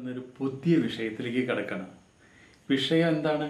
ഇന്നൊരു പുതിയ വിഷയത്തിലേക്ക് കിടക്കണം വിഷയം എന്താണ്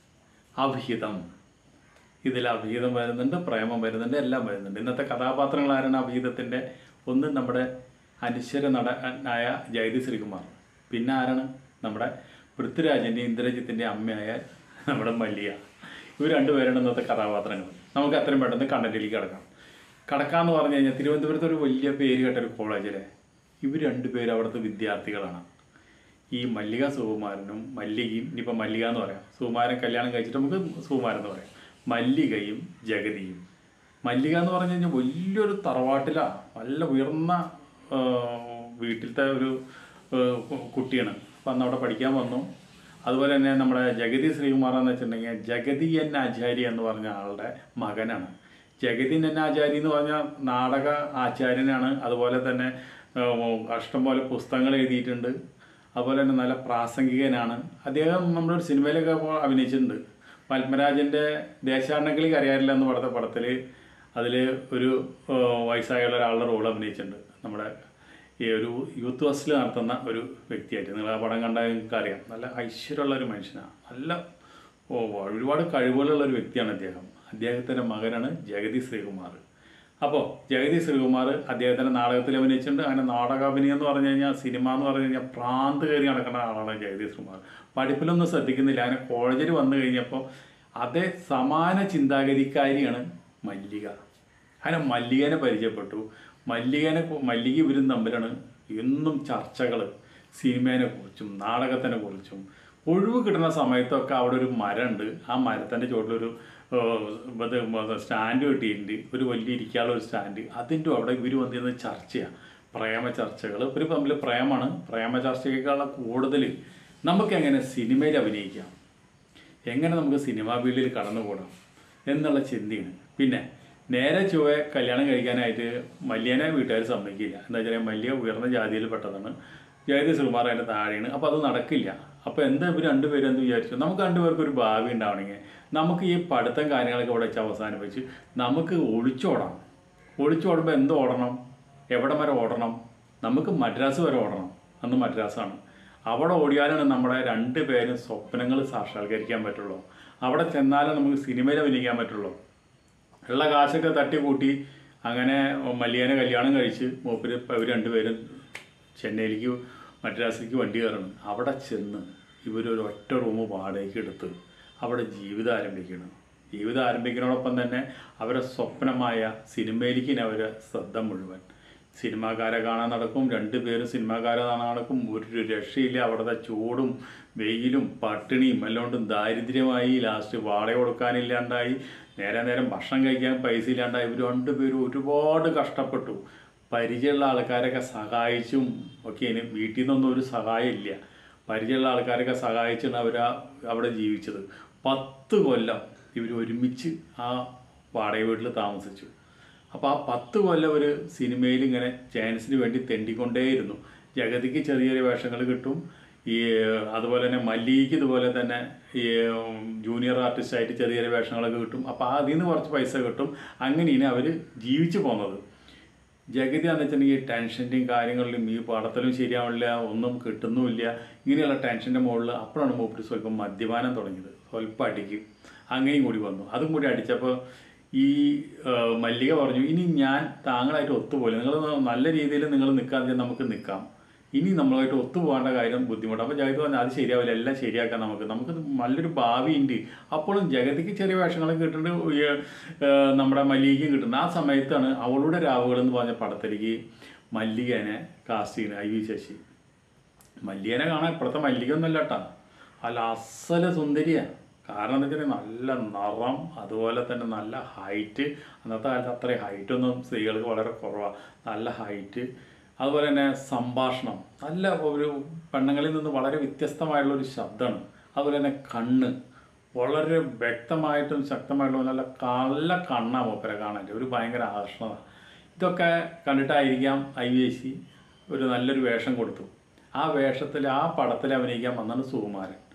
അഭിഹിതം ഇതിൽ അഭിഹിതം വരുന്നുണ്ട് പ്രേമം വരുന്നുണ്ട് എല്ലാം വരുന്നുണ്ട് ഇന്നത്തെ കഥാപാത്രങ്ങൾ ആരാണ് അഭിഹിതത്തിൻ്റെ ഒന്ന് നമ്മുടെ അനശ്വര നടനായ ജയതി ശ്രീകുമാർ പിന്നെ ആരാണ് നമ്മുടെ പൃഥ്വിരാജിൻ്റെ ഇന്ദ്രജിത്തിൻ്റെ അമ്മയായ നമ്മുടെ മല്ലിക ഇവർ രണ്ടുപേരാണ് ഇന്നത്തെ കഥാപാത്രങ്ങൾ നമുക്ക് അത്രയും പെട്ടെന്ന് കണ്ടന്റിലേക്ക് കിടക്കാം കടക്കാന്ന് പറഞ്ഞു കഴിഞ്ഞാൽ തിരുവനന്തപുരത്ത് ഒരു വലിയ പേര് കേട്ട ഒരു കോളേജിലെ ഇവർ രണ്ടുപേരും അവിടുത്തെ വിദ്യാർത്ഥികളാണ് ഈ മല്ലിക സുകുമാരനും മല്ലികയും ഇനിയിപ്പോൾ മല്ലിക എന്ന് പറയാം സുകുമാരൻ കല്യാണം കഴിച്ചിട്ട് നമുക്ക് സുകുമാരൻ എന്ന് പറയാം മല്ലികയും ജഗതിയും മല്ലിക എന്ന് പറഞ്ഞു കഴിഞ്ഞാൽ വലിയൊരു തറവാട്ടിലാണ് നല്ല ഉയർന്ന ആ, വീട്ടിലത്തെ ഒരു ആ, കു- കുട്ടിയാണ് അപ്പം അന്ന് അവിടെ പഠിക്കാൻ വന്നു അതുപോലെ തന്നെ നമ്മുടെ ജഗതി ശ്രീകുമാർ എന്ന് വെച്ചിട്ടുണ്ടെങ്കിൽ ജഗതി എൻ ആചാര്യ എന്ന് പറഞ്ഞ ആളുടെ മകനാണ് ജഗതി എൻ ആചാര്യ എന്ന് പറഞ്ഞ നാടക ആചാര്യനാണ് അതുപോലെ തന്നെ ആ, ഇഷ്ടംപോലെ പുസ്തകങ്ങൾ എഴുതിയിട്ടുണ്ട് അതുപോലെ തന്നെ നല്ല പ്രാസംഗികനാണ് അദ്ദേഹം നമ്മുടെ ഒരു സിനിമയിലൊക്കെ ഇപ്പോൾ അഭിനയിച്ചിട്ടുണ്ട് പത്മരാജൻ്റെ ദേശാടനകളിൽ അറിയാറില്ല എന്ന് പറഞ്ഞ പടത്തിൽ അതിൽ ഒരു ആ, വയസ്സായുള്ള ഒരാളുടെ റോൾ അഭിനയിച്ചിട്ടുണ്ട് നമ്മുടെ ഈ ഒരു യൂത്ത് ഫസ്റ്റിൽ നടത്തുന്ന ഒരു വ്യക്തിയായിട്ട് നിങ്ങൾ ആ പടം കണ്ടാൽ നിങ്ങൾക്ക് അറിയാം നല്ല ഐശ്വര്യമുള്ള ഒരു മനുഷ്യനാണ് നല്ല ഓ ഒരുപാട് കഴിവുകളുള്ള ഒരു വ്യക്തിയാണ് അദ്ദേഹം അദ്ദേഹത്തിൻ്റെ മകനാണ് ജഗതി ശ്രീകുമാർ അപ്പോൾ ജഗതി ശ്രീകുമാർ അദ്ദേഹത്തിൻ്റെ നാടകത്തിൽ അഭിനയിച്ചിട്ടുണ്ട് അങ്ങനെ നാടകാഭിനയം എന്ന് പറഞ്ഞു കഴിഞ്ഞാൽ സിനിമ എന്ന് പറഞ്ഞു കഴിഞ്ഞാൽ പ്രാന്ത് കയറി നടക്കുന്ന ആളാണ് ജഗതി ശ്രീകുമാർ പഠിപ്പിലൊന്നും ശ്രദ്ധിക്കുന്നില്ല അങ്ങനെ കോളേജിൽ വന്നു കഴിഞ്ഞപ്പോൾ അതേ സമാന ചിന്താഗതിക്കാരിയാണ് മല്ലിക അങ്ങനെ മല്ലികനെ പരിചയപ്പെട്ടു മല്ലികനെ കു- മല്ലിക ഇവരും തമ്മിലാണ് എന്നും ചർച്ചകൾ സിനിമേനെ കുറിച്ചും നാടകത്തിനെ കുറിച്ചും ഒഴിവ് കിട്ടുന്ന സമയത്തൊക്കെ അവിടെ ഒരു മരമുണ്ട് ആ മരത്തിൻ്റെ ചുവട്ടിലൊരു ഏഹ്, ഇത് സ്റ്റാൻഡ് കിട്ടിയിട്ടുണ്ട് ഒരു വലിയ ഇരിക്കാനുള്ള ഒരു സ്റ്റാൻഡ് അതിൻ്റെ അവിടെ ഇവർ വന്നിരുന്ന് ചർച്ചയാണ് പ്രേമ ചർച്ചകൾ ഇവർ തമ്മിൽ പ്രേമാണ് പ്രേമ ചർച്ചയേക്കാളുള്ള കൂടുതൽ നമുക്ക് എങ്ങനെ സിനിമയിൽ അഭിനയിക്കാം എങ്ങനെ നമുക്ക് സിനിമാ ഫീൽഡിൽ കടന്നുകൂടാം എന്നുള്ള ചിന്തയാണ് പിന്നെ നേരെ ചൊവ്വെ കല്യാണം കഴിക്കാനായിട്ട് മല്യനെ വീട്ടുകാർ സമ്മതിക്കില്ല എന്താ വെച്ചാൽ മല്യ ഉയർന്ന ജാതിയിൽ പെട്ടതാണ് ജയതി ശ്രീകുമാർ അതിൻ്റെ താഴെയാണ് അപ്പോൾ അത് നടക്കില്ല അപ്പോൾ എന്താ ഇവർ രണ്ടുപേരും എന്ത് വിചാരിച്ചു നമുക്ക് രണ്ടുപേർക്കും ഒരു ഭാവി ഉണ്ടാവണമെങ്കിൽ നമുക്ക് ഈ പഠിത്തം കാര്യങ്ങളൊക്കെ ഇവിടെ വെച്ച് അവസാനിപ്പിച്ച് നമുക്ക് ഒളിച്ചോടാം ഒളിച്ചോടുമ്പോൾ എന്ത് ഓടണം എവിടെ വരെ ഓടണം നമുക്ക് മദ്രാസ് വരെ ഓടണം അന്ന് മദ്രാസാണ് അവിടെ ഓടിയാലാണ് നമ്മുടെ രണ്ട് പേരും സ്വപ്നങ്ങൾ സാക്ഷാത്കരിക്കാൻ പറ്റുള്ളൂ അവിടെ ചെന്നാലേ നമുക്ക് സിനിമയിൽ അഭിനയിക്കാൻ പറ്റുള്ളൂ ഉള്ള കാശൊക്കെ തട്ടിക്കൂട്ടി അങ്ങനെ മല്ലിയനെ കല്യാണം കഴിച്ച് മൂപ്പര് ഇവർ രണ്ടുപേരും ചെന്നൈയിലേക്ക് മദ്രാസിലേക്ക് വണ്ടി കയറണം അവിടെ ചെന്ന് ഇവരൊരു ഒറ്റ റൂം വാടകയ്ക്ക് എടുത്ത് അവിടെ ജീവിതം ആരംഭിക്കണം ജീവിതം ആരംഭിക്കുന്നതോടൊപ്പം തന്നെ അവരെ സ്വപ്നമായ സിനിമയിലേക്ക് ഇനി അവരെ ശ്രദ്ധ മുഴുവൻ സിനിമാക്കാരെ കാണാൻ നടക്കും രണ്ടുപേരും സിനിമാക്കാരെ കാണാൻ നടക്കും ഒരു രക്ഷയില്ല അവിടുത്തെ ചൂടും വെയിലും പട്ടിണിയും എല്ലാം ദാരിദ്ര്യമായി ലാസ്റ്റ് വാടക കൊടുക്കാനില്ലാണ്ടായി നേരെ നേരം ഭക്ഷണം കഴിക്കാൻ പൈസ ഇല്ലാണ്ടായി ഇവർ രണ്ടുപേരും ഒരുപാട് കഷ്ടപ്പെട്ടു പരിചയമുള്ള ആൾക്കാരൊക്കെ സഹായിച്ചും ഒക്കെ ഇനി വീട്ടിൽ നിന്നൊന്നും ഒരു സഹായം ഇല്ല പരിചയമുള്ള ആൾക്കാരൊക്കെ സഹായിച്ചാണ് അവർ അവിടെ ജീവിച്ചത് പത്ത് കൊല്ലം ഇവർ ഒരുമിച്ച് ആ വാടക വീട്ടിൽ താമസിച്ചു അപ്പോൾ ആ പത്ത് കൊല്ലം ഒരു സിനിമയിൽ ഇങ്ങനെ ചാൻസിന് വേണ്ടി തെണ്ടിക്കൊണ്ടേയിരുന്നു ജഗതിക്ക് ചെറിയ ചെറിയ വേഷങ്ങൾ കിട്ടും ഈ അതുപോലെ തന്നെ മല്ലിക്ക് ഇതുപോലെ തന്നെ ഈ ജൂനിയർ ആർട്ടിസ്റ്റായിട്ട് ചെറിയ ചെറിയ വേഷങ്ങളൊക്കെ കിട്ടും അപ്പോൾ അതിൽ നിന്ന് കുറച്ച് പൈസ കിട്ടും അങ്ങനെയാണ് അവർ ജീവിച്ചു പോകുന്നത് ജഗതി എന്ന് വെച്ചിട്ടുണ്ടെങ്കിൽ ടെൻഷൻ്റെയും കാര്യങ്ങളിലും ഈ പാടത്തിലും ശരിയാവില്ല ഒന്നും കിട്ടുന്നുമില്ല ഇങ്ങനെയുള്ള ടെൻഷൻ്റെ മുകളിൽ അപ്പോഴാണ് മൂപ്പര് സ്വല്പം മദ്യപാനം തുടങ്ങിയത് സ്വല്പം അടിക്കും അങ്ങനെയും കൂടി വന്നു അതും കൂടി അടിച്ചപ്പോൾ ഈ ആ, മല്ലിക പറഞ്ഞു ഇനി ഞാൻ താങ്കളായിട്ട് ഒത്തുപോലെ നിങ്ങൾ നല്ല രീതിയിൽ നിങ്ങൾ നിൽക്കാതെ നമുക്ക് നിൽക്കാം ഇനി നമ്മളുമായിട്ട് ഒത്തുപോകേണ്ട കാര്യം ബുദ്ധിമുട്ട് അപ്പോൾ ജഗതി പറഞ്ഞു അത് ശരിയാവില്ല എല്ലാം ശരിയാക്കാം നമുക്ക് നമുക്ക് നല്ലൊരു ഭാവിയുണ്ട് അപ്പോഴും ജഗതിക്ക് ചെറിയ വേഷങ്ങളൊക്കെ കിട്ടുന്നുണ്ട് ഈ, ആ, നമ്മുടെ മല്ലികയ്ക്കും കിട്ടുന്നുണ്ട് ആ സമയത്താണ് അവളുടെ രാവുകൾ എന്ന് പറഞ്ഞ പടത്തിലേക്ക് മല്ലികനെ കാസ്റ്റ് ചെയ്യുന്നത് ഐ വി ശശി മല്ലികനെ കാണാൻ ഇപ്പോഴത്തെ മല്ലിക ഒന്നുമല്ല കേട്ടാ അല്ല അസല സുന്ദരിയാണ് കാരണം എന്താ വെച്ചാൽ നല്ല നിറം അതുപോലെ തന്നെ നല്ല ഹൈറ്റ് അന്നത്തെ കാലത്ത് അത്രയും ഹൈറ്റ് ഒന്നും സ്ത്രീകൾക്ക് വളരെ കുറവാണ് നല്ല ഹൈറ്റ് അതുപോലെ തന്നെ സംഭാഷണം നല്ല ഒരു പെണ്ണുങ്ങളിൽ നിന്ന് വളരെ വ്യത്യസ്തമായിട്ടുള്ള ഒരു ശബ്ദമാണ് അതുപോലെ തന്നെ കണ്ണ് വളരെ വ്യക്തമായിട്ടും ശക്തമായിട്ടുള്ള നല്ല നല്ല കണ്ണാണ് മൂപ്പരെ കാണാൻ ഒരു ഭയങ്കര ആകർഷണത ഇതൊക്കെ കണ്ടിട്ടായിരിക്കാം ഐ വി ഐ സി ഒരു നല്ലൊരു വേഷം കൊടുത്തു ആ വേഷത്തിൽ ആ പടത്തിൽ അഭിനയിക്കാൻ വന്നാണ് സുകുമാരൻ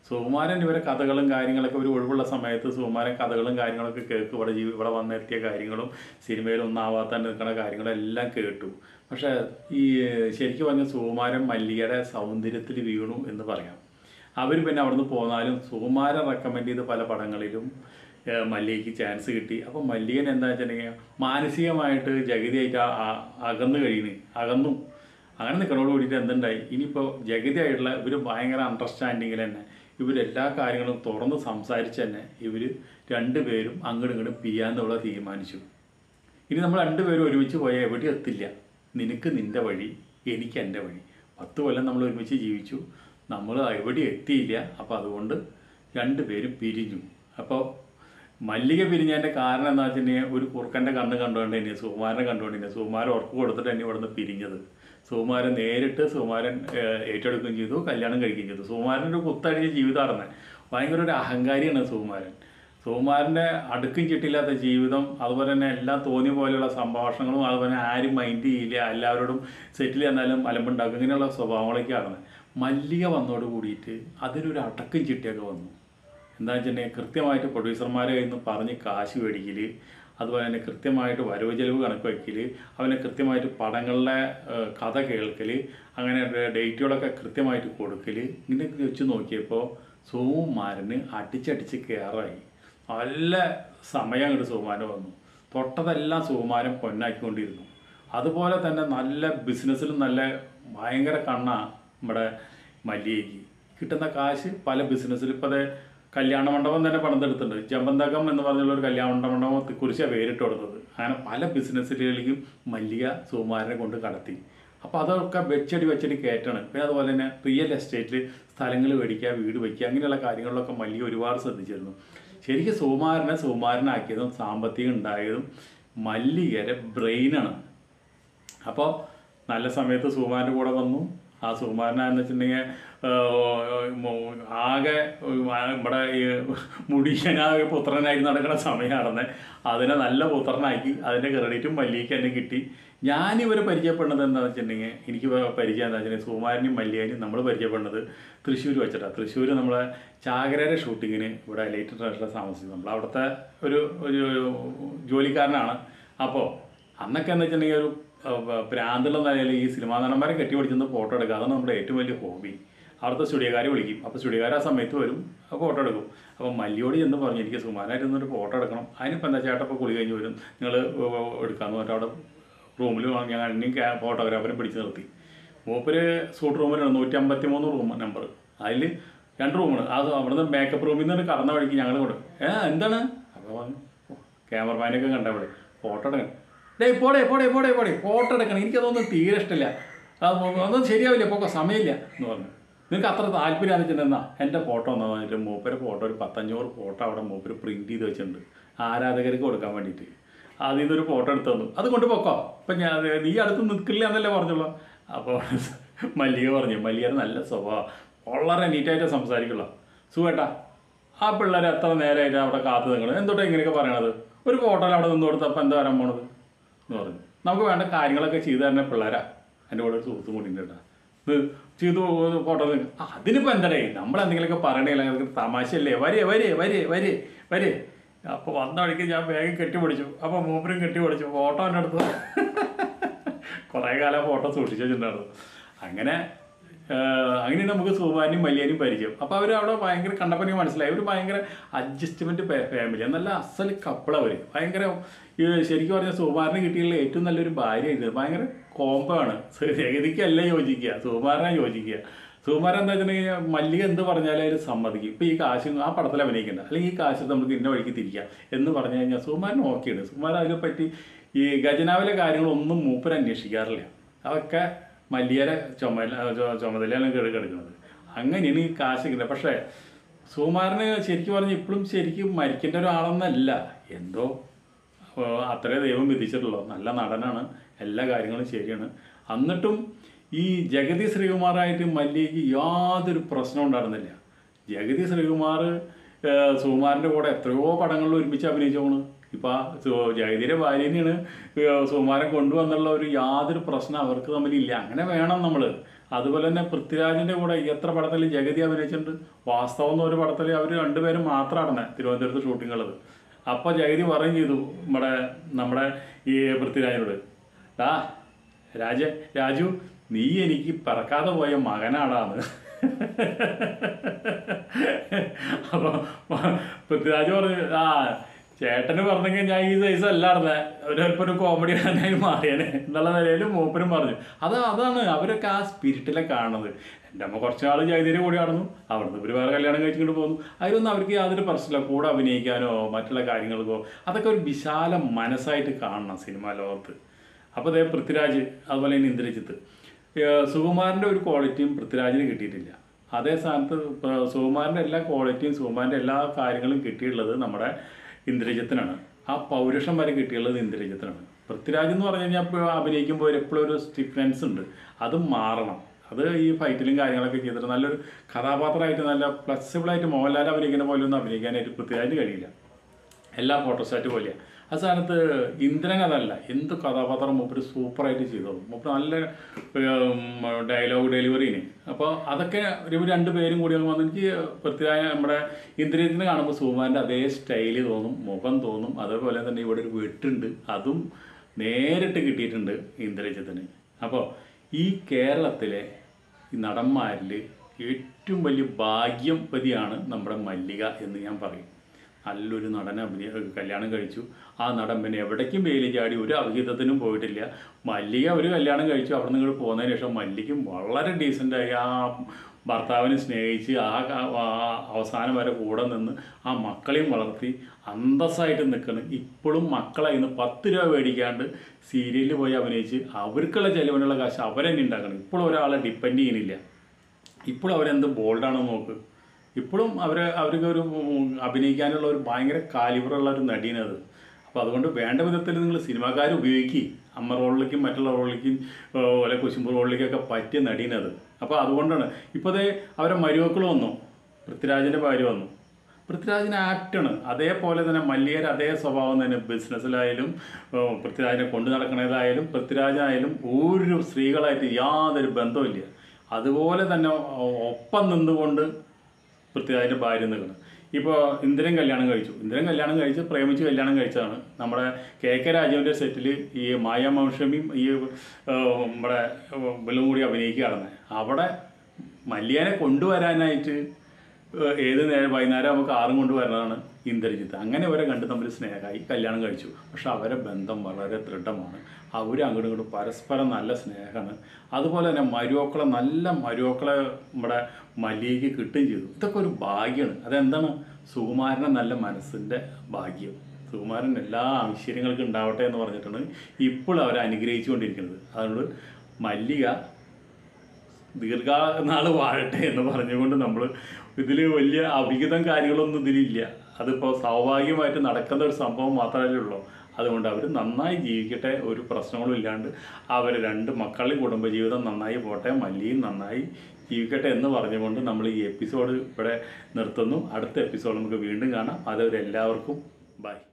സുകുമാരൻ ഇവരെ കഥകളും കാര്യങ്ങളൊക്കെ ഒരു ഒഴിവുള്ള സമയത്ത് സുകുമാരൻ കഥകളും കാര്യങ്ങളൊക്കെ കേൾക്കും ഇവിടെ ജീവി ഇവിടെ വന്നെത്തിയ കാര്യങ്ങളും സിനിമയിൽ ഒന്നാവാത്ത നിൽക്കുന്ന കാര്യങ്ങളും എല്ലാം കേട്ടു പക്ഷേ ഈ ശരിക്കും പറഞ്ഞ സുകുമാരൻ മല്ലികയുടെ സൗന്ദര്യത്തിൽ വീണു എന്ന് പറയാം അവർ പിന്നെ അവിടുന്ന് പോന്നാലും സുകുമാരൻ റെക്കമെൻഡ് ചെയ്ത പല പടങ്ങളിലും ഏഹ്, മല്ലികയ്ക്ക് ചാൻസ് കിട്ടി അപ്പോൾ മല്ലികൻ എന്താ വെച്ചിട്ടുണ്ടെങ്കിൽ മാനസികമായിട്ട് ജഗതിയായിട്ട് ആ- ആ- അകന്ന് കഴിയുന്നു അകന്നു അങ്ങനെ നിൽക്കണോട് കൂടിയിട്ട് എന്തുണ്ടായി ഇനിയിപ്പോൾ ജഗതിയായിട്ടുള്ള ഇവർ ഭയങ്കര അണ്ടർസ്റ്റാൻഡിങ്ങിൽ തന്നെ ഇവരെല്ലാ കാര്യങ്ങളും തുറന്ന് സംസാരിച്ച് തന്നെ ഇവർ രണ്ടുപേരും അങ്ങോട്ടും ഇങ്ങോട്ടും പിയാന്നുള്ള തീരുമാനിച്ചു ഇനി നമ്മൾ രണ്ടുപേരും ഒരുമിച്ച് പോയാൽ എവിടെയും എത്തില്ല നിനക്ക് നിൻ്റെ വഴി എനിക്ക് എൻ്റെ വഴി പത്ത് കൊല്ലം നമ്മൾ ഒരുമിച്ച് ജീവിച്ചു നമ്മൾ എവിടെയും എത്തിയില്ല അപ്പോൾ അതുകൊണ്ട് രണ്ടുപേരും പിരിഞ്ഞു അപ്പോൾ മല്ലിക പിരിഞ്ഞതിൻ്റെ കാരണം എന്താ വെച്ചിട്ടുണ്ടെങ്കിൽ ഒരു കുറുക്കൻ്റെ കണ്ണ് കണ്ടുകൊണ്ട് തന്നെ സുകുമാരനെ കണ്ടുകൊണ്ട് തന്നെ സുകുമാരൻ ഉറപ്പ് കൊടുത്തിട്ട് തന്നെ ഇവിടുന്ന് പിരിഞ്ഞത് സുകുമാരൻ നേരിട്ട് സുകുമാരൻ ഏഹ്, ഏറ്റെടുക്കുകയും ചെയ്തു കല്യാണം കഴിക്കുകയും ചെയ്തു സുകുമാരൻ്റെ ഒരു കുത്തഴിഞ്ഞ ജീവിതമായിരുന്നു ഭയങ്കര ഒരു അഹങ്കാരിയാണ് സുകുമാരൻ സുകുമാരൻ്റെ അടുക്കും ചിട്ടില്ലാത്ത ജീവിതം അതുപോലെ തന്നെ എല്ലാം തോന്നിയ പോലെയുള്ള സംഭാഷണങ്ങളും അതുപോലെ തന്നെ ആരും മൈൻഡ് ചെയ്യില്ല എല്ലാവരോടും സെറ്റിൽ ചെന്നാലും അലമ്പുണ്ടാക്കും ഇങ്ങനെയുള്ള സ്വഭാവങ്ങളൊക്കെയാണ് മല്ലിക വന്നോട് കൂടിയിട്ട് അതിനൊരു അടക്കും ചിട്ടിയൊക്കെ വന്നു എന്താ വെച്ചിട്ടുണ്ടെങ്കിൽ കൃത്യമായിട്ട് പ്രൊഡ്യൂസർമാരെ കയ്യിൽ നിന്ന് പറഞ്ഞ് കാശ് മേടിക്കൽ അതുപോലെ തന്നെ കൃത്യമായിട്ട് വരവ് ചെലവ് കണക്ക് വയ്ക്കൽ അവനെ കൃത്യമായിട്ട് പടങ്ങളുടെ ഏഹ്, കഥ കേൾക്കൽ അങ്ങനെ ഡേറ്റുകളൊക്കെ കൃത്യമായിട്ട് കൊടുക്കൽ ഇങ്ങനെയൊക്കെ വെച്ച് നോക്കിയപ്പോൾ സുകുമാരന് അടിച്ചടിച്ച് കയറായി നല്ല സമയം അങ്ങോട്ട് സുകുമാരൻ വന്നു തൊട്ടതെല്ലാം സുകുമാരൻ പൊന്നാക്കിക്കൊണ്ടിരുന്നു അതുപോലെ തന്നെ നല്ല ബിസിനസ്സിലും നല്ല ഭയങ്കര കണ്ണ നമ്മുടെ മല്ലികയ്ക്ക് കിട്ടുന്ന കാശ് പല ബിസിനസ്സിൽ ഇപ്പോൾ അത് കല്യാണ മണ്ഡപം തന്നെ പണിതെടുത്തിട്ടുണ്ട് ജമ്പന്തകം എന്ന് പറഞ്ഞുള്ള ഒരു കല്യാണ മണ്ഡപം കുറിച്ചാണ് പേരിട്ട് കൊടുത്തത് അങ്ങനെ പല ബിസിനസ്സിലേക്കും മല്ലിക സുകുമാരനെ കൊണ്ട് കടത്തി അപ്പോൾ അതൊക്കെ വെച്ചടി വെച്ചടി കയറ്റാണ് പിന്നെ അതുപോലെ തന്നെ റിയൽ എസ്റ്റേറ്റിൽ സ്ഥലങ്ങൾ മേടിക്കുക വീട് വയ്ക്കുക അങ്ങനെയുള്ള കാര്യങ്ങളിലൊക്കെ മല്ലിക ഒരുപാട് ശ്രദ്ധിച്ചിരുന്നു ശരിക്കും സുകുമാരനെ സുകുമാരനാക്കിയതും സാമ്പത്തികം ഉണ്ടായതും മല്ലികയുടെ ബ്രെയിനാണ് അപ്പോൾ നല്ല സമയത്ത് സുകുമാരൻ്റെ കൂടെ വന്നു ആ സുകുമാരനാന്ന് വെച്ചിട്ടുണ്ടെങ്കിൽ ആകെ ആ, നമ്മുടെ ഈ മുടിയനായ പുത്രനായി നടക്കുന്ന സമയമാണെന്ന് അതിനെ നല്ല പുത്രനാക്കി അതിൻ്റെ ക്രെഡിറ്റും മല്ലിക്ക് തന്നെ കിട്ടി ഞാനിവരെ പരിചയപ്പെടുന്നത് എന്താണെന്ന് വെച്ചിട്ടുണ്ടെങ്കിൽ എനിക്ക് വ- പരിചയം എന്താ വെച്ചിട്ടുണ്ടെങ്കിൽ സുകുമാരനും മല്ലിയാനും നമ്മൾ പരിചയപ്പെടുന്നത് തൃശ്ശൂർ വെച്ചിട്ടാണ് തൃശ്ശൂർ നമ്മളെ ചാകരയുടെ ഷൂട്ടിങ്ങിന് ഇവിടെ ലൈറ്റ് ട്രഷറിൽ താമസിച്ചു നമ്മൾ അവിടുത്തെ ഒരു ഒരു ജോലിക്കാരനാണ് അപ്പോൾ അന്നൊക്കെ എന്ന് വെച്ചിട്ടുണ്ടെങ്കിൽ ഒരു ഏഹ്, ഭ്രാന്തുള്ള നിലയിൽ ഈ സിനിമാ നടന്മാരെ കെട്ടിപിടിച്ചെന്ന് ഫോട്ടോ എടുക്കുക അതാണ് നമ്മുടെ ഏറ്റവും വലിയ ഹോബി അവിടുത്തെ സ്റ്റുഡിയോക്കാർ വിളിക്കും അപ്പോൾ സ്റ്റുഡിയോക്കാർ ആ സമയത്ത് വരും ഫോട്ടോ എടുക്കും അപ്പോൾ മല്ലിയോട് ചെന്ന് പറഞ്ഞു എനിക്ക് സുമാനായിട്ട് നിന്നൊരു ഫോട്ടോ എടുക്കണം അതിനിപ്പോൾ എന്താ ചേട്ടാ ഇപ്പോൾ കുളി കഴിഞ്ഞ് വരും നിങ്ങൾ എടുക്കാമെന്ന് പറഞ്ഞിട്ട് അവിടെ റൂമിൽ ഞാൻ അന്യം ഫോട്ടോഗ്രാഫറെ പിടിച്ച് നിർത്തി മൂപ്പര് സൂട്ട് റൂമിലാണ് നൂറ്റി അമ്പത്തി മൂന്ന് റൂം നമ്പർ അതിൽ രണ്ട് റൂമാണ് അത് അവിടുന്ന് മേക്കപ്പ് റൂമിൽ നിന്ന് കടന്ന വഴിക്ക് ഞങ്ങൾ കൊണ്ട് ഏ എന്താണ് അപ്പോൾ പറഞ്ഞു ക്യാമറമാനൊക്കെ കണ്ടവിടെ ഫോട്ടോ എടുക്കണം ഡേയ് പോടേ പോടേ പോടേ പോടേ ഫോട്ടോ എടുക്കണം എനിക്കതൊന്നും തീരെ ഇഷ്ടമില്ല അത് ഒന്നും ശരിയാവില്ല ഇപ്പോൾ സമയമില്ല എന്ന് പറഞ്ഞു നിങ്ങൾക്ക് അത്ര താല്പര്യം വെച്ചിട്ടുണ്ടെന്നാ എൻ്റെ ഫോട്ടോ എന്ന് പറഞ്ഞിട്ട് മൂപ്പര് ഫോട്ടോ ഒരു പത്തഞ്ഞൂറ് ഫോട്ടോ അവിടെ മൂപ്പര് പ്രിൻറ്റ് ചെയ്ത് വെച്ചിട്ടുണ്ട് ആരാധകർക്ക് കൊടുക്കാൻ വേണ്ടിയിട്ട് അതിൽ നിന്നൊരു ഫോട്ടോ എടുത്ത് തന്നു അത് കൊണ്ടുപോക്കോ അപ്പം ഞാൻ അത് നീ അടുത്ത് നിൽക്കില്ല എന്നല്ലേ പറഞ്ഞുള്ളൂ അപ്പോൾ മല്ലിക പറഞ്ഞു മല്ലിക നല്ല സ്വഭാവം വളരെ നീറ്റായിട്ട് സംസാരിക്കുള്ളൂ സുഖേട്ടാ ആ പിള്ളേർ എത്ര നേരമായിട്ട് അവിടെ കാത്തു നിൽക്കണം എന്തുകൊണ്ടാണ് ഇങ്ങനെയൊക്കെ പറയണത് ഒരു ഫോട്ടോയിൽ അവിടെ നിന്ന് കൊടുത്തപ്പോൾ എന്താ വരാൻ പോണത് എന്ന് പറഞ്ഞു നമുക്ക് വേണ്ട കാര്യങ്ങളൊക്കെ ചെയ്തു തരുന്ന പിള്ളേരാ എൻ്റെ കൂടെ ഒരു സുഹൃത്തും കൂടി ഉണ്ട് കേട്ടോ ഇത് ചെയ്തു ഫോട്ടോ ആ അതിനിപ്പോൾ എന്താടേ നമ്മൾ എന്തെങ്കിലുമൊക്കെ പറയണേ അല്ലെങ്കിൽ തമാശയല്ലേ വരേ വരേ വരേ വരേ വരേ അപ്പോൾ വന്ന വഴിക്ക് ഞാൻ വേഗം കെട്ടിപ്പിടിച്ചു അപ്പോൾ മൂപ്പരും കെട്ടിപ്പിടിച്ചു ഫോട്ടോ എൻ്റെ അടുത്ത് കുറേ കാലം ഫോട്ടോ സൂക്ഷിച്ചു വെച്ചിട്ടുണ്ടായിരുന്നു അങ്ങനെ ആഹ് അങ്ങനെയാണ് നമുക്ക് സുമാനും മല്യാനും പരിചയം അപ്പോൾ അവർ അവിടെ ഭയങ്കര കണ്ടപ്പോൾ എനിക്ക് മനസ്സിലായി അവർ ഭയങ്കര അഡ്ജസ്റ്റ്മെൻറ്റ് ഫാമിലി നല്ല അസൽ കപ്പിൾ അവർ ഭയങ്കര ഈ ശരിക്കും പറഞ്ഞാൽ സുകുമാരന് കിട്ടിയുള്ള ഏറ്റവും നല്ലൊരു ഭാര്യയായിരുന്നു ഭയങ്കര കോംബോ ആണ് ജഗതിക്കല്ല യോജിക്കുക സുകുമാരനെ യോജിക്കുക സുകുമാരൻ എന്താ വെച്ചിട്ടുണ്ടെങ്കിൽ മല്ലിക എന്ത് പറഞ്ഞാലും അതിൽ സമ്മതിക്കും ഇപ്പോൾ ഈ കാശ് ആ പടത്തിൽ അഭിനയിക്കണ്ട അല്ലെങ്കിൽ ഈ കാശ് നമുക്ക് ഇന്ന വഴിക്ക് തിരിക്കാം എന്ന് പറഞ്ഞു കഴിഞ്ഞാൽ സുകുമാരൻ ഓക്കെയാണ് സുകുമാരൻ അതിനെപ്പറ്റി ഈ ഖജനാവിലെ കാര്യങ്ങളൊന്നും മൂപ്പർ അന്വേഷിക്കാറില്ല അതൊക്കെ മല്ലിയരെ ചുമല ചു- ചുമതലയാണ് കേട് കിടക്കുന്നത് അങ്ങനെയാണ് ഈ കാശ് കിട്ടുന്നത് പക്ഷേ സുകുമാരന് ശരിക്കും പറഞ്ഞാൽ ഇപ്പോഴും ശരിക്കും മരിക്കേണ്ട ഒരാളൊന്നല്ല എന്തോ ഏഹ് അത്രേ ദൈവം വിധിച്ചിട്ടുള്ളൂ നല്ല നടനാണ് എല്ലാ കാര്യങ്ങളും ശരിയാണ് എന്നിട്ടും ഈ ജഗതി ശ്രീകുമാറായിട്ട് മല്ലികയ്ക്ക് യാതൊരു പ്രശ്നം ഉണ്ടായിരുന്നില്ല ജഗതി ശ്രീകുമാർ ഏഹ് സുകുമാരൻ്റെ കൂടെ എത്രയോ പടങ്ങളിൽ ഒരുമിച്ച് അഭിനയിച്ചോണ് ഇപ്പം ആ സു- ജഗതിയുടെ ഭാര്യനെയാണ് ഏഹ് സുകുമാരൻ കൊണ്ടുവന്നുള്ള ഒരു യാതൊരു പ്രശ്നം അവർക്ക് തമ്മിലില്ല അങ്ങനെ വേണം നമ്മൾ അതുപോലെ തന്നെ പൃഥ്വിരാജിൻ്റെ കൂടെ ഈ എത്ര പടത്തിൽ ജഗതി അഭിനയിച്ചിട്ടുണ്ട് വാസ്തവം എന്ന ഒരു പടത്തിൽ അവർ രണ്ടുപേരും മാത്രമാണ് തിരുവനന്തപുരത്ത് ഷൂട്ടിംഗ് ഉള്ളത് അപ്പോൾ ജഗതി പറയും ചെയ്തു നമ്മുടെ നമ്മുടെ ഈ പൃഥ്വിരാജിനോട് ഡാ രാജ രാജു നീ എനിക്ക് പറക്കാതെ പോയ മകനാടാന്ന് അപ്പോൾ പൃഥ്വിരാജ് പറഞ്ഞു ആ ചേട്ടന് പറഞ്ഞെങ്കിൽ ഞാൻ ഈ സൈസ് അല്ലായിരുന്നേ ഒരല്പം ഒരു കോമഡി ആയി മാറിയേനെ എന്നുള്ള നിലയിൽ മൂപ്പനും പറഞ്ഞു അത് അതാണ് അവരൊക്കെ ആ സ്പിരിറ്റിലെ കാണുന്നത് എൻ്റെ അമ്മ കുറച്ച് നാൾ ജയതീരെ കൂടി നടന്നു അവിടുന്ന് ഇവർ വേറെ കല്യാണം കഴിച്ചിട്ട് പോന്നു അതിലൊന്നും അവർക്ക് യാതൊരു പ്രശ്നമില്ല കൂടെ അഭിനയിക്കാനോ മറ്റുള്ള കാര്യങ്ങൾക്കോ അതൊക്കെ ഒരു വിശാല മനസ്സായിട്ട് കാണണം സിനിമാ ലോകത്ത് അപ്പോൾ അതേ പൃഥ്വിരാജ് അതുപോലെ തന്നെ ഇന്ദ്രജിത്ത് ഏഹ് സുകുമാരൻ്റെ ഒരു ക്വാളിറ്റിയും പൃഥ്വിരാജിന് കിട്ടിയിട്ടില്ല അതേ സ്ഥാനത്ത് ഇപ്പോൾ സുകുമാരൻ്റെ എല്ലാ ക്വാളിറ്റിയും സുകുമാരൻ്റെ എല്ലാ കാര്യങ്ങളും കിട്ടിയിട്ടുള്ളത് നമ്മുടെ ഇന്ദ്രജിത്തിനാണ് ആ പൗരുഷം വരെ കിട്ടിയുള്ളത് ഇന്ദ്രജിത്തിനാണ് പൃഥ്വിരാജ് എന്ന് പറഞ്ഞു കഴിഞ്ഞാൽ ഇപ്പോൾ അഭിനയിക്കുമ്പോൾ എപ്പോഴും ഒരു സ്റ്റിഫ്നെൻസ് ഉണ്ട് അത് മാറണം അത് ഈ ഫൈറ്റിലും കാര്യങ്ങളൊക്കെ ചെയ്തിട്ട് നല്ലൊരു കഥാപാത്രമായിട്ട് നല്ല ഫ്ലെക്സിബിളായിട്ട് മോഹൻലാൽ അഭിനയിക്കുന്ന പോലെ ഒന്നും അഭിനയിക്കാനായിട്ട് പൃഥ്വിരാജിന് കഴിയില്ല എല്ലാ ഫോട്ടോസ്റ്റാറ്റ് പോലെയാണ് ആ സ്ഥാനത്ത് ഇന്ദ്രൻ അതല്ല എന്ത് കഥാപാത്രം മൂപ്പര് സൂപ്പറായിട്ട് ചെയ്തോളും മൂപ്പര് നല്ല ഡയലോഗ് ഡെലിവറിന് അപ്പോൾ അതൊക്കെ ഇവർ രണ്ട് പേരും കൂടി അങ്ങ് വന്ന് എനിക്ക് പൃഥ്വിരാജ് നമ്മുടെ ഇന്ദ്രജിത്തിനെ കാണുമ്പോൾ സുകുമാരൻ്റെ അതേ സ്റ്റൈല് തോന്നും മുഖം തോന്നും അതേപോലെ തന്നെ ഇവിടെ ഒരു വെട്ടുണ്ട് അതും നേരിട്ട് കിട്ടിയിട്ടുണ്ട് ഇന്ദ്രജിത്തിന് അപ്പോൾ ഈ കേരളത്തിലെ ഈ നടന്മാരിൽ ഏറ്റവും വലിയ ഭാഗ്യവതിയാണ് നമ്മുടെ മല്ലിക എന്ന് ഞാൻ പറയും നല്ലൊരു നടനെ അഭിനയ കല്യാണം കഴിച്ചു ആ നടൻ പിന്നെ എവിടേക്കും വേലി ചാടി ഒരു അവിഹിതത്തിനും പോയിട്ടില്ല മല്ലിക ഒരു കല്യാണം കഴിച്ചു അവിടെ നിന്ന് ഇങ്ങോട്ട് പോകുന്നതിന് ശേഷം മല്ലിക്കും വളരെ ഡീസൻ്റായി ആ ഭർത്താവിനെ സ്നേഹിച്ച് ആ ക- ആ അവസാനം വരെ കൂടെ നിന്ന് ആ മക്കളെയും വളർത്തി അന്തസ്സായിട്ട് നിൽക്കണം ഇപ്പോഴും മക്കളെ ഇന്ന് പത്ത് രൂപ മേടിക്കാണ്ട് സീരിയലിൽ പോയി അഭിനയിച്ച് അവർക്കുള്ള ചെലവിനുള്ള കാശ് അവരെന്നെ ഉണ്ടാക്കണം ഇപ്പോഴും ഒരാളെ ഡിപ്പെൻഡ് ചെയ്യുന്നില്ല ഇപ്പോഴും അവരെന്ത് ബോൾഡാണെന്ന് നോക്ക് ഇപ്പോഴും അവർ അവർക്ക് ഒരു ഉം, അഭിനയിക്കാനുള്ള ഒരു ഭയങ്കര കാലിബറുള്ള ഒരു നടിയാണത് അപ്പോൾ അതുകൊണ്ട് വേണ്ട വിധത്തിൽ നിങ്ങൾ സിനിമാക്കാർ ഉപയോഗിക്കുക അമ്മ റോളിലേക്കും മറ്റുള്ള റോളിലേക്കും ഓലെ കുശുമ്പ് റോളിലേക്കൊക്കെ പറ്റിയ നടിയാണത് അപ്പോൾ അതുകൊണ്ടാണ് ഇപ്പോൾ അതേ അവരെ മരുമക്കൾ വന്നു പൃഥ്വിരാജിൻ്റെ ഭാര്യ വന്നു പൃഥ്വിരാജിന് ആക്ടാണ് അതേപോലെ തന്നെ മല്ലികയുടെ അതേ സ്വഭാവം തന്നെ ബിസിനസ്സിലായാലും ഏഹ്, പൃഥ്വിരാജിനെ കൊണ്ടു നടക്കുന്നതായാലും പൃഥ്വിരാജായാലും ഒരു സ്ത്രീകളായിട്ട് യാതൊരു ബന്ധവുമില്ല അതുപോലെ തന്നെ ഒ- ഒപ്പം നിന്നുകൊണ്ട് പൃഥ്വിരാജിൻ്റെ ഭാര്യ നിൽക്കണം ഇപ്പോൾ ഇന്ദ്രൻ കല്യാണം കഴിച്ചു ഇന്ദ്രൻ കല്യാണം കഴിച്ച് പ്രേമിച്ച് കല്യാണം കഴിച്ചതാണ് നമ്മുടെ കെ കെ രാജുവിൻ്റെ സെറ്റിൽ ഈ മായ മൗഷമിയും ഈ ഏഹ്, നമ്മുടെ ഇവലും കൂടി അഭിനയിക്കുകയാണ് അവിടെ മല്ലിയാനെ കൊണ്ടുവരാനായിട്ട് ഏഹ്, ഏത് നേരം വൈകുന്നേരം നമുക്ക് ആറും കൊണ്ടുവരുന്നതാണ് ഇന്ദ്രജിത്ത് അങ്ങനെ അവരെ കണ്ട് തമ്മിൽ സ്നേഹമായി കല്യാണം കഴിച്ചു പക്ഷെ അവരെ ബന്ധം വളരെ ദൃഢമാണ് അവർ അങ്ങോട്ടും ഇങ്ങോട്ടും പരസ്പരം നല്ല സ്നേഹമാണ് അതുപോലെ തന്നെ മരുമക്കളെ നല്ല മരുമക്കളെ നമ്മുടെ മല്ലികയ്ക്ക് കിട്ടുകയും ചെയ്തു ഇതൊക്കെ ഒരു ഭാഗ്യമാണ് അതെന്താണ് സുകുമാരനെ നല്ല മനസ്സിൻ്റെ ഭാഗ്യം സുകുമാരൻ എല്ലാ ഐശ്വര്യങ്ങൾക്കും ഉണ്ടാവട്ടെ എന്ന് പറഞ്ഞിട്ടാണ് ഇപ്പോൾ അവരെ അനുഗ്രഹിച്ചുകൊണ്ടിരിക്കുന്നത് അതുകൊണ്ട് മല്ലിക ദീർഘനാൾ വാഴട്ടെ എന്ന് പറഞ്ഞുകൊണ്ട് നമ്മൾ ഇതിൽ വലിയ അവിഹിതം കാര്യങ്ങളൊന്നും ഇതിലില്ല അതിപ്പോൾ സ്വാഭാവികമായിട്ട് നടക്കുന്ന ഒരു സംഭവം മാത്രമല്ലേ ഉള്ളൂ അതുകൊണ്ട് അവർ നന്നായി ജീവിക്കട്ടെ ഒരു പ്രശ്നങ്ങളും ഇല്ലാണ്ട് അവർ രണ്ട് മക്കളുടെയും കുടുംബജീവിതം നന്നായി പോട്ടെ മല്ലിയും നന്നായി ജീവിക്കട്ടെ എന്ന് പറഞ്ഞുകൊണ്ട് നമ്മൾ ഈ എപ്പിസോഡ് ഇവിടെ നിർത്തുന്നു അടുത്ത എപ്പിസോഡ് നമുക്ക് വീണ്ടും കാണാം അതുവരെ എല്ലാവർക്കും ബൈ